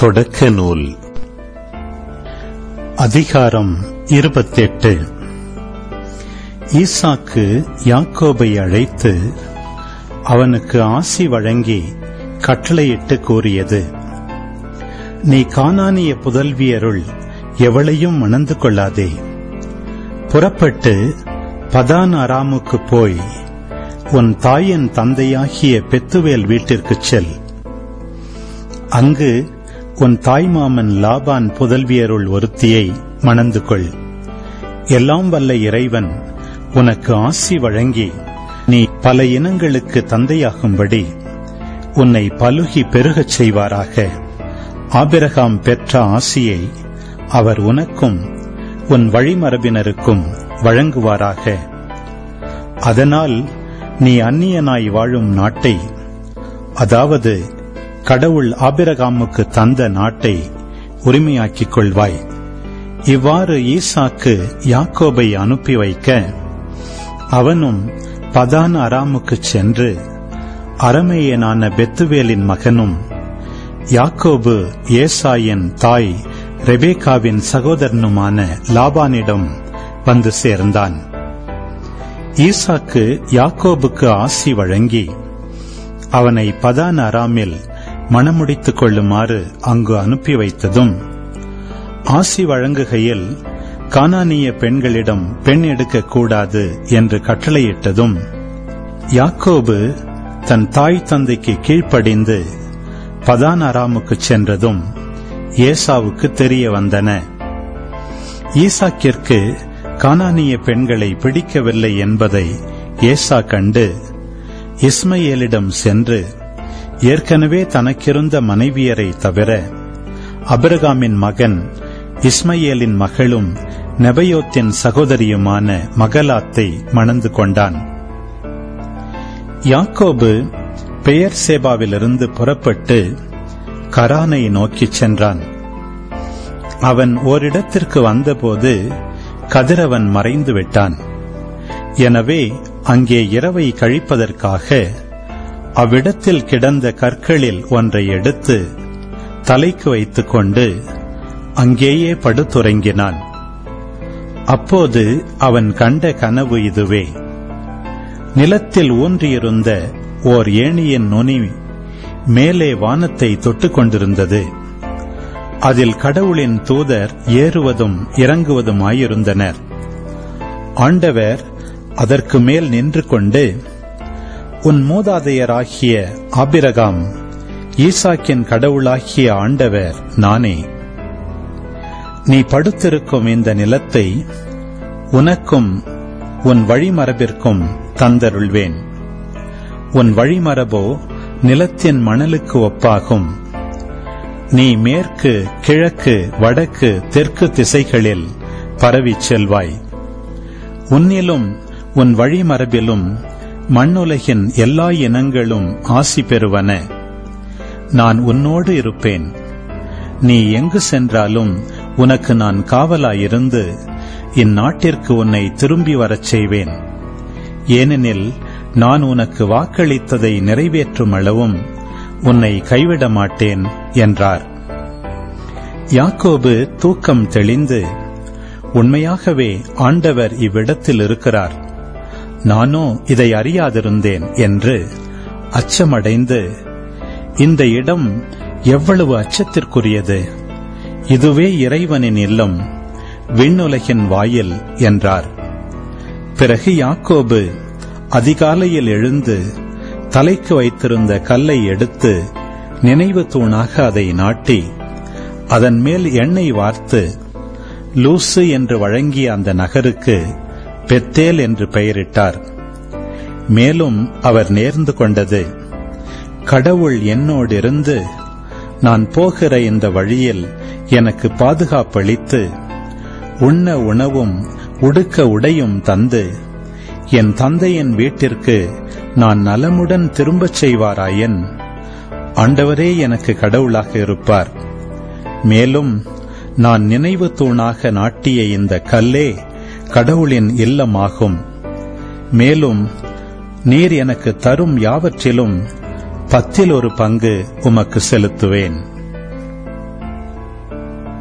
தொடக்க நூல் அதிகாரம் இருபத்தெட்டு ஈசாக்கு யாக்கோபை அழைத்து அவனுக்கு ஆசி வழங்கி கட்டளையிட்டு கூறியது நீ கானானிய புதல்வியருள் எவளையும் மணந்து கொள்ளாதே புறப்பட்டு பதான் அராமுக்கு போய் உன் தாயின் தந்தையாகிய பெத்துவேல் வீட்டிற்குச் செல் அங்கு உன் தாய்மாமன் லாபான் புதல்வியருள் ஒருத்தியை மணந்து கொள் எல்லாம் வல்ல இறைவன் உனக்கு ஆசி வழங்கி நீ பல இனங்களுக்கு தந்தையாகும்படி உன்னை பலுகி பெருகச் செய்வாராக ஆபிரகாம் பெற்ற ஆசியை அவர் உனக்கும் உன் வழிமரபினருக்கும் வழங்குவாராக அதனால் நீ அந்நியனாய் வாழும் நாட்டை அதாவது கடவுள் ஆபிரகாமுக்கு தந்த நாட்டை உரிமையாக்கிக் கொள்வாய் இவ்வாறு ஈசாக்கு யாக்கோபை அனுப்பி வைக்க அவனும் பதான் அராமுக்குச் சென்று அரமேயனான பெத்துவேலின் மகனும் யாக்கோபு ஏசாயின் தாய் ரெபேக்காவின் சகோதரனுமான லாபானிடம் வந்து சேர்ந்தான் ஈசாக்கு யாக்கோபுக்கு ஆசி வழங்கி அவனை பதான் அராமில் மணமுடித்துக் கொள்ளுமாறு அங்கு அனுப்பி வைத்ததும் ஆசி வழங்குகையில் கானானிய பெண்களிடம் பெண் எடுக்கக்கூடாது என்று கட்டளையிட்டதும் யாக்கோபு தன் தாய் தந்தைக்கு கீழ்ப்படிந்து பதான் அராமுக்குச் சென்றதும் ஏசாவுக்கு தெரிய வந்தன ஈசாக்கிற்கு கானானிய பெண்களை பிடிக்கவில்லை என்பதை ஏசா கண்டு இஸ்மையேலிடம் சென்று ஏற்கனவே தனக்கிருந்த மனைவியரை தவிர அபிரகாமின் மகன் இஸ்மையேலின் மகளும் நெபயோத்தின் சகோதரியுமான மகலாத்தை மணந்து கொண்டான் யாக்கோபு பெயர் சேபாவிலிருந்து புறப்பட்டு கரானை நோக்கிச் சென்றான் அவன் ஓரிடத்திற்கு வந்தபோது கதிரவன் மறைந்து விட்டான் எனவே அங்கே இரவை கழிப்பதற்காக அவ்விடத்தில் கிடந்த கற்களில் ஒன்றை எடுத்து தலைக்கு வைத்துக் கொண்டு அங்கேயே படுத்துறங்கினான் அப்போது அவன் கண்ட கனவு இதுவே நிலத்தில் ஊன்றியிருந்த ஓர் ஏணியின் நுனி மேலே வானத்தை தொட்டுக் கொண்டிருந்தது அதில் கடவுளின் தூதர் ஏறுவதும் இறங்குவதுமாயிருந்தனர் ஆண்டவர் அதற்கு மேல் நின்று கொண்டு உன் மூதாதையராகிய ஆபிரகாம் ஈசாக்கின் கடவுளாகிய ஆண்டவர் நானே நீ படுத்திருக்கும் இந்த நிலத்தை உனக்கும் உன் வழிமரபிற்கும் தந்தருள்வேன் உன் வழிமரபோ நிலத்தின் மணலுக்கு ஒப்பாகும் நீ மேற்கு கிழக்கு வடக்கு தெற்கு திசைகளில் பரவிச் செல்வாய் உன்னிலும் உன் வழிமரபிலும் மண்ணுலகின் எல்லா இனங்களும் ஆசி பெறுவன நான் உன்னோடு இருப்பேன் நீ எங்கு சென்றாலும் உனக்கு நான் காவலாயிருந்து இந்நாட்டிற்கு உன்னை திரும்பி வரச் செய்வேன் ஏனெனில் நான் உனக்கு வாக்களித்ததை நிறைவேற்றும் அளவும் உன்னை கைவிட மாட்டேன் என்றார் யாக்கோபு தூக்கம் தெளிந்து உண்மையாகவே ஆண்டவர் இவ்விடத்தில் இருக்கிறார் நானோ இதை அறியாதிருந்தேன் என்று அச்சமடைந்து இந்த இடம் எவ்வளவு அச்சத்திற்குரியது இதுவே இறைவனின் இல்லம் விண்ணுலகின் வாயில் என்றார் பிறகு யாக்கோபு அதிகாலையில் எழுந்து தலைக்கு வைத்திருந்த கல்லை எடுத்து நினைவு தூணாக அதை நாட்டி அதன் மேல் எண்ணெய் வார்த்து லூசு என்று வழங்கிய அந்த நகருக்கு பெத்தேல் என்று பெயரிட்டார் மேலும் அவர் நேர்ந்து கொண்டது கடவுள் என்னோடிருந்து நான் போகிற இந்த வழியில் எனக்கு பாதுகாப்பளித்து உண்ண உணவும் உடுக்க உடையும் தந்து என் தந்தையின் வீட்டிற்கு நான் நலமுடன் திரும்பச் செய்வாராயன் ஆண்டவரே எனக்கு கடவுளாக இருப்பார் மேலும் நான் நினைவு தூணாக நாட்டிய இந்த கல்லே கடவுளின் இல்லமாகும் மேலும் நீர் எனக்கு தரும் யாவற்றிலும் பத்தில் ஒரு பங்கு உமக்கு செலுத்துவேன்